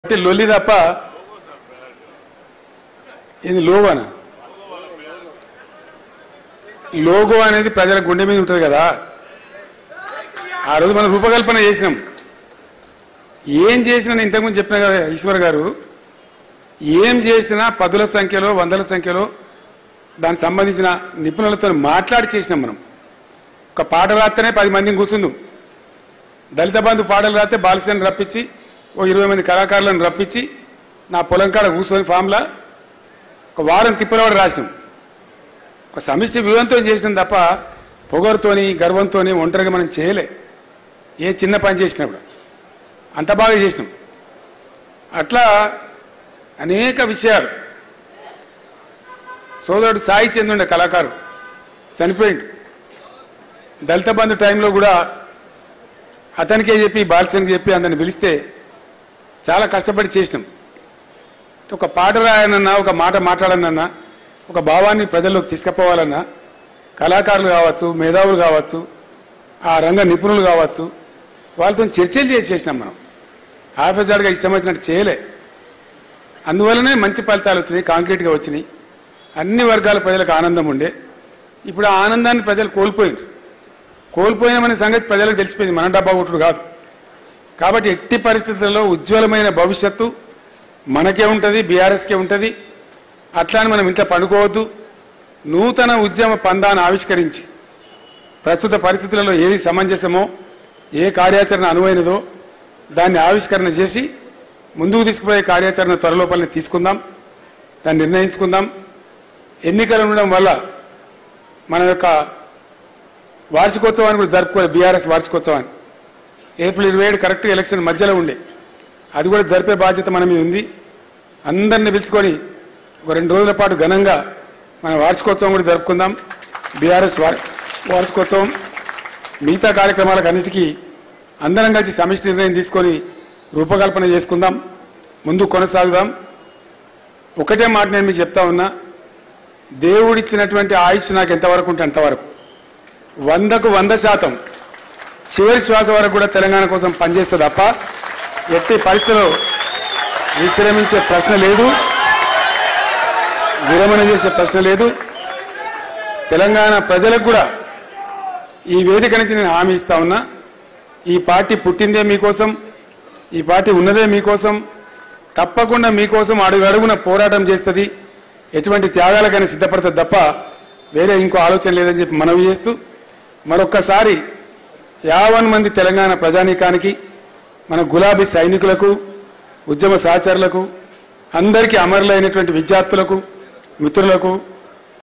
అంటే లొల్లి తప్ప ఇది లోగోనా లోగో అనేది ప్రజల గుండె మీద ఉంటుంది కదా ఆ రోజు మనం రూపకల్పన చేసినాం ఏం చేసినా నేను ఇంతకుముందు చెప్పిన కదా ఈశ్వర్ గారు ఏం చేసినా పదుల సంఖ్యలో వందల సంఖ్యలో దానికి సంబంధించిన నిపుణులతో మాట్లాడి చేసినాం మనం ఒక పాట రాస్తేనే పది మందిని కూర్చుందాం దళిత బంధు పాటలు రాస్తే బాలసేని రప్పించి ఓ ఇరవై మంది కళాకారులను రప్పించి నా పొలం కాడ కూర్చొని ఫామ్లా ఒక వారం తిప్పలవాడు రాసినాం ఒక సమిష్టి వ్యూహంతో చేసినాం తప్ప పొగరుతోని గర్వంతోని ఒంటరిగా మనం చేయలే ఏ చిన్న పని చేసినా కూడా అంత బాగా చేసినాం అట్లా అనేక విషయాలు సోదరుడు సాయి చంద్రుండే కళాకారుడు చనిపోయిండు దళిత బంధు టైంలో కూడా అతనికే చెప్పి బాలసేనికి చెప్పి అందరిని పిలిస్తే చాలా కష్టపడి చేసినాం ఒక పాట రాయనన్నా ఒక మాట మాట్లాడనన్నా ఒక భావాన్ని ప్రజల్లోకి తీసుకుపోవాలన్నా కళాకారులు కావచ్చు మేధావులు కావచ్చు ఆ రంగ నిపుణులు కావచ్చు వాళ్ళతో చర్చలు చేసి చేసినాం మనం ఆఫీసర్గా ఇష్టం వచ్చినట్టు చేయలే అందువల్లనే మంచి ఫలితాలు వచ్చినాయి కాంక్రీట్గా వచ్చినాయి అన్ని వర్గాల ప్రజలకు ఆనందం ఉండే ఇప్పుడు ఆ ఆనందాన్ని ప్రజలు కోల్పోయింది కోల్పోయినామనే సంగతి ప్రజలకు తెలిసిపోయింది మన డబ్బా కొట్టుడు కాదు కాబట్టి ఎట్టి పరిస్థితుల్లో ఉజ్వలమైన భవిష్యత్తు మనకే ఉంటుంది బీఆర్ఎస్కే ఉంటుంది అట్లా అని మనం ఇంట్లో పండుకోవద్దు నూతన ఉద్యమ పందాన్ని ఆవిష్కరించి ప్రస్తుత పరిస్థితులలో ఏది సమంజసమో ఏ కార్యాచరణ అనువైనదో దాన్ని ఆవిష్కరణ చేసి ముందుకు తీసుకుపోయే కార్యాచరణ త్వరలోపలనే తీసుకుందాం దాన్ని నిర్ణయించుకుందాం ఎన్నికలు ఉండడం వల్ల మన యొక్క వార్షికోత్సవాన్ని కూడా జరుపుకోవాలి బీఆర్ఎస్ వార్షికోత్సవాన్ని ఏప్రిల్ ఇరవై ఏడు కరెక్ట్గా ఎలక్షన్ మధ్యలో ఉండే అది కూడా జరిపే బాధ్యత మన మీద ఉంది అందరిని పిలుచుకొని ఒక రెండు రోజుల పాటు ఘనంగా మన వార్షికోత్సవం కూడా జరుపుకుందాం బీఆర్ఎస్ వార్ వార్షికోత్సవం మిగతా కార్యక్రమాలకు అన్నిటికీ అందరం కలిసి సమిష్టి నిర్ణయం తీసుకొని రూపకల్పన చేసుకుందాం ముందు కొనసాగుదాం ఒకటే మాట నేను మీకు చెప్తా ఉన్నా దేవుడిచ్చినటువంటి ఆయుష్ నాకు ఎంతవరకు ఉంటే అంతవరకు వందకు వంద శాతం చివరి శ్వాస వరకు కూడా తెలంగాణ కోసం పనిచేస్తే తప్ప ఎట్టి పరిస్థితిలో విశ్రమించే ప్రశ్న లేదు విరమణ చేసే ప్రశ్న లేదు తెలంగాణ ప్రజలకు కూడా ఈ వేదిక నుంచి నేను హామీ ఇస్తా ఉన్నా ఈ పార్టీ పుట్టిందే మీకోసం ఈ పార్టీ ఉన్నదే మీకోసం తప్పకుండా మీకోసం అడుగు అడుగున పోరాటం చేస్తుంది ఎటువంటి త్యాగాలకైనా సిద్ధపడుతుంది తప్ప వేరే ఇంకో ఆలోచన లేదని చెప్పి మనవి చేస్తూ మరొక్కసారి యావన్ మంది తెలంగాణ ప్రజానీకానికి మన గులాబీ సైనికులకు ఉద్యమ సహచరులకు అందరికీ అమరులైనటువంటి విద్యార్థులకు మిత్రులకు